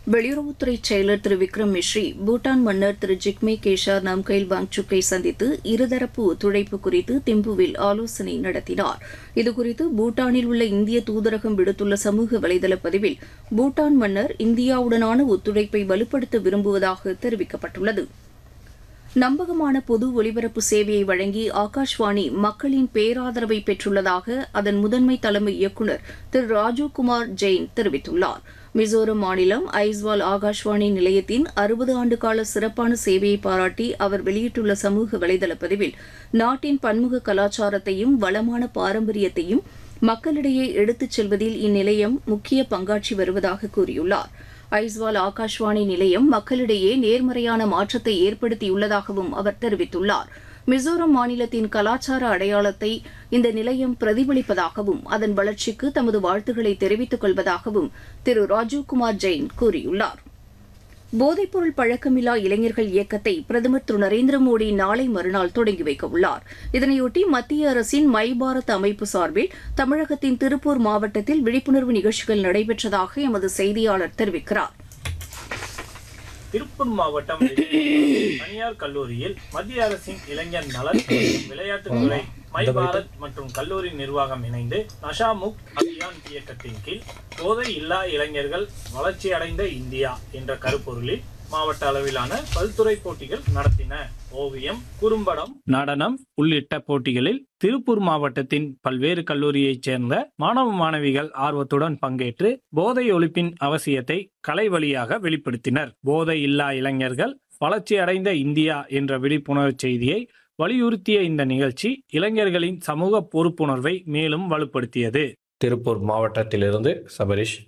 வெளியுறவுத்துறை செயலர் திரு விக்ரம் மிஸ்ரி பூட்டான் மன்னர் திரு ஜிக்மே கேஷார் நம்கைல் வாங்சுக்கை சந்தித்து இருதரப்பு ஒத்துழைப்பு குறித்து திம்புவில் ஆலோசனை நடத்தினார் இதுகுறித்து பூட்டானில் உள்ள இந்திய தூதரகம் விடுத்துள்ள சமூக வலைதள பதிவில் பூட்டான் மன்னர் இந்தியாவுடனான ஒத்துழைப்பை வலுப்படுத்த விரும்புவதாக தெரிவிக்கப்பட்டுள்ளது நம்பகமான பொது ஒலிபரப்பு சேவையை வழங்கி ஆகாஷ்வாணி மக்களின் பேராதரவை பெற்றுள்ளதாக அதன் முதன்மை தலைமை இயக்குநர் திரு ராஜீவ்குமார் ஜெயின் தெரிவித்துள்ளார் மிசோரம் மாநிலம் ஐஸ்வால் ஆகாஷ்வாணி நிலையத்தின் அறுபது ஆண்டுகால சிறப்பான சேவையை பாராட்டி அவர் வெளியிட்டுள்ள சமூக வலைதள பதிவில் நாட்டின் பன்முக கலாச்சாரத்தையும் வளமான பாரம்பரியத்தையும் மக்களிடையே எடுத்துச் செல்வதில் இந்நிலையம் முக்கிய பங்காற்றி வருவதாக கூறியுள்ளார் ஐஸ்வால் ஆகாஷ்வாணி நிலையம் மக்களிடையே நேர்மறையான மாற்றத்தை ஏற்படுத்தியுள்ளதாகவும் அவர் தெரிவித்துள்ளார் மிசோரம் மாநிலத்தின் கலாச்சார அடையாளத்தை இந்த நிலையம் பிரதிபலிப்பதாகவும் அதன் வளர்ச்சிக்கு தமது வாழ்த்துக்களை தெரிவித்துக் கொள்வதாகவும் திரு ராஜீவ்குமார் ஜெயின் கூறியுள்ளார் போதைப்பொருள் பழக்கமில்லா இளைஞர்கள் இயக்கத்தை பிரதமர் திரு நரேந்திர மோடி நாளை மறுநாள் தொடங்கி வைக்க உள்ளார் இதனையொட்டி மத்திய அரசின் மை பாரத் அமைப்பு சார்பில் தமிழகத்தின் திருப்பூர் மாவட்டத்தில் விழிப்புணர்வு நிகழ்ச்சிகள் நடைபெற்றதாக எமது செய்தியாளர் தெரிவிக்கிறார் திருப்பூர் மாவட்டம் தனியார் கல்லூரியில் மத்திய அரசின் இளைஞர் நலன் மற்றும் விளையாட்டுத்துறை மை பாரத் மற்றும் கல்லூரி நிர்வாகம் இணைந்து நஷா முக் அபியான் இயக்கத்தின் கீழ் போதை இல்லா இளைஞர்கள் வளர்ச்சியடைந்த இந்தியா என்ற கருப்பொருளில் மாவட்ட அளவிலான பல்துறை போட்டிகள் நடத்தின ஓவியம் குறும்படம் நடனம் உள்ளிட்ட போட்டிகளில் திருப்பூர் மாவட்டத்தின் பல்வேறு கல்லூரியைச் சேர்ந்த மாணவ மாணவிகள் ஆர்வத்துடன் பங்கேற்று போதை ஒழிப்பின் அவசியத்தை கலை வழியாக வெளிப்படுத்தினர் போதை இல்லா இளைஞர்கள் வளர்ச்சியடைந்த இந்தியா என்ற விழிப்புணர்வு செய்தியை வலியுறுத்திய இந்த நிகழ்ச்சி இளைஞர்களின் சமூக பொறுப்புணர்வை மேலும் வலுப்படுத்தியது திருப்பூர் மாவட்டத்திலிருந்து சபரிஷ்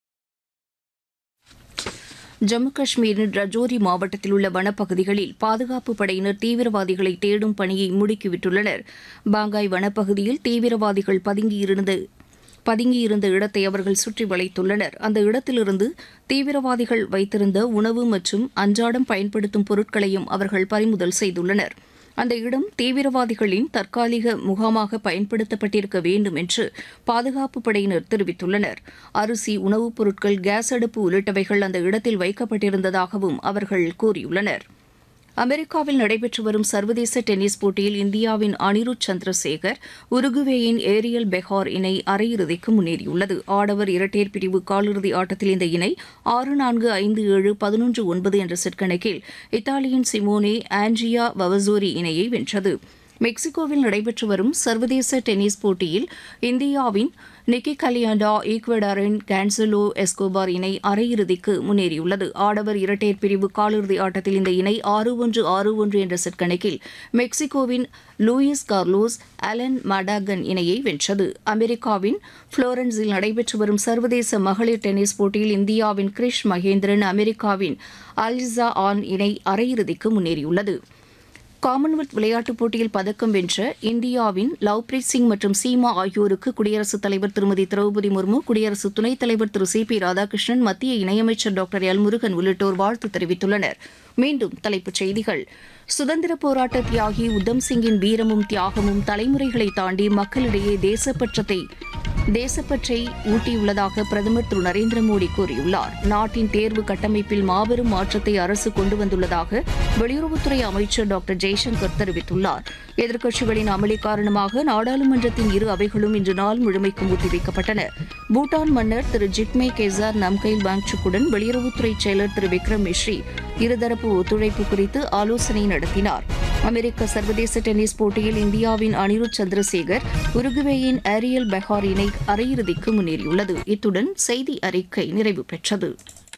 ஜம்மு காஷ்மீரின் ரஜோரி மாவட்டத்தில் உள்ள வனப்பகுதிகளில் பாதுகாப்பு படையினர் தீவிரவாதிகளை தேடும் பணியை முடுக்கிவிட்டுள்ளனர் பாங்காய் வனப்பகுதியில் தீவிரவாதிகள் பதுங்கியிருந்த பதுங்கியிருந்த இடத்தை அவர்கள் சுற்றி வளைத்துள்ளனர் அந்த இடத்திலிருந்து தீவிரவாதிகள் வைத்திருந்த உணவு மற்றும் அன்றாடம் பயன்படுத்தும் பொருட்களையும் அவர்கள் பறிமுதல் செய்துள்ளனர் அந்த இடம் தீவிரவாதிகளின் தற்காலிக முகாமாக பயன்படுத்தப்பட்டிருக்க வேண்டும் என்று பாதுகாப்பு படையினர் தெரிவித்துள்ளனர் அரிசி உணவுப் பொருட்கள் கேஸ் அடுப்பு உள்ளிட்டவைகள் அந்த இடத்தில் வைக்கப்பட்டிருந்ததாகவும் அவர்கள் கூறியுள்ளனர் அமெரிக்காவில் நடைபெற்று வரும் சர்வதேச டென்னிஸ் போட்டியில் இந்தியாவின் அனிருத் சந்திரசேகர் உருகுவேயின் ஏரியல் பெஹார் இணை அரையிறுதிக்கு முன்னேறியுள்ளது ஆடவர் இரட்டையர் பிரிவு காலிறுதி ஆட்டத்தில் இந்த இணை ஆறு நான்கு ஐந்து ஏழு பதினொன்று ஒன்பது என்ற செட் கணக்கில் இத்தாலியின் சிமோனே ஆண்ட்ரியா வவசோரி இணையை வென்றது மெக்சிகோவில் நடைபெற்று வரும் சர்வதேச டென்னிஸ் போட்டியில் இந்தியாவின் நிக்கி கலியாண்டா ஈக்வடாரின் கேன்சலோ எஸ்கோபார் இணை அரையிறுதிக்கு முன்னேறியுள்ளது ஆடவர் இரட்டையர் பிரிவு காலிறுதி ஆட்டத்தில் இந்த இணை ஆறு ஒன்று ஆறு ஒன்று என்ற செட் கணக்கில் மெக்சிகோவின் லூயிஸ் கார்லோஸ் அலன் மடாகன் இணையை வென்றது அமெரிக்காவின் புளோரன்ஸில் நடைபெற்று வரும் சர்வதேச மகளிர் டென்னிஸ் போட்டியில் இந்தியாவின் கிரிஷ் மகேந்திரன் அமெரிக்காவின் அலிசா ஆன் இணை அரையிறுதிக்கு முன்னேறியுள்ளது காமன்வெல்த் விளையாட்டுப் போட்டியில் பதக்கம் வென்ற இந்தியாவின் லவ்பிரீத் சிங் மற்றும் சீமா ஆகியோருக்கு குடியரசுத் தலைவர் திருமதி திரௌபதி முர்மு குடியரசு துணைத் தலைவர் திரு சி பி ராதாகிருஷ்ணன் மத்திய இணையமைச்சர் டாக்டர் எல் முருகன் உள்ளிட்டோர் வாழ்த்து தெரிவித்துள்ளனர் மீண்டும் தலைப்புச் செய்திகள் சுதந்திர போராட்ட தியாகி உத்தம் சிங்கின் வீரமும் தியாகமும் தலைமுறைகளை தாண்டி மக்களிடையே தேசப்பற்றத்தை தேசப்பற்றை ஊட்டியுள்ளதாக பிரதமர் திரு நரேந்திர மோடி கூறியுள்ளார் நாட்டின் தேர்வு கட்டமைப்பில் மாபெரும் மாற்றத்தை அரசு கொண்டு வந்துள்ளதாக வெளியுறவுத்துறை அமைச்சர் டாக்டர் ஜெய்சங்கர் தெரிவித்துள்ளார் எதிர்க்கட்சிகளின் அமளி காரணமாக நாடாளுமன்றத்தின் இரு அவைகளும் இன்று நாள் முழுமைக்கும் ஒத்திவைக்கப்பட்டன பூட்டான் மன்னர் திரு ஜிக்மே கேசார் நம்கைல் வாங்சுக்குடன் வெளியுறவுத்துறை செயலர் திரு விக்ரம் மிஸ்ரி இருதரப்பு ஒத்துழைப்பு குறித்து ஆலோசனை நடத்தினார் அமெரிக்க சர்வதேச டென்னிஸ் போட்டியில் இந்தியாவின் அனிருத் சந்திரசேகர் உருகுவேயின் ஏரியல் பெஹார் இணை அரையிறுதிக்கு முன்னேறியுள்ளது இத்துடன் செய்தி அறிக்கை நிறைவு பெற்றது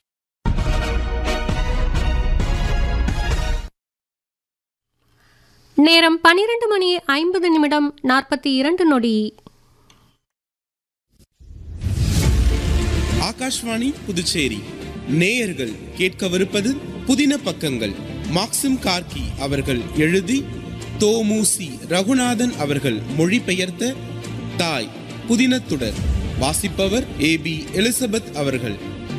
நேரம் பனிரெண்டு மணி ஐம்பது நிமிடம் நாற்பத்தி இரண்டு நொடி ஆகாஷ்வாணி புதுச்சேரி நேயர்கள் கேட்கவிருப்பது புதின பக்கங்கள் மாக்சிம் கார்கி அவர்கள் எழுதி தோமுசி ரகுநாதன் அவர்கள் மொழிபெயர்த்த தாய் புதினத்துடர் வாசிப்பவர் ஏ பி எலிசபெத் அவர்கள்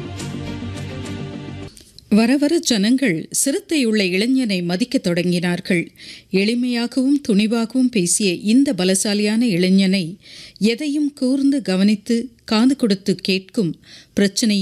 வர வர ஜனங்கள் சிறுத்தையுள்ள இளைஞனை மதிக்கத் தொடங்கினார்கள் எளிமையாகவும் துணிவாகவும் பேசிய இந்த பலசாலியான இளைஞனை எதையும் கூர்ந்து கவனித்து காது கொடுத்து கேட்கும் பிரச்சனை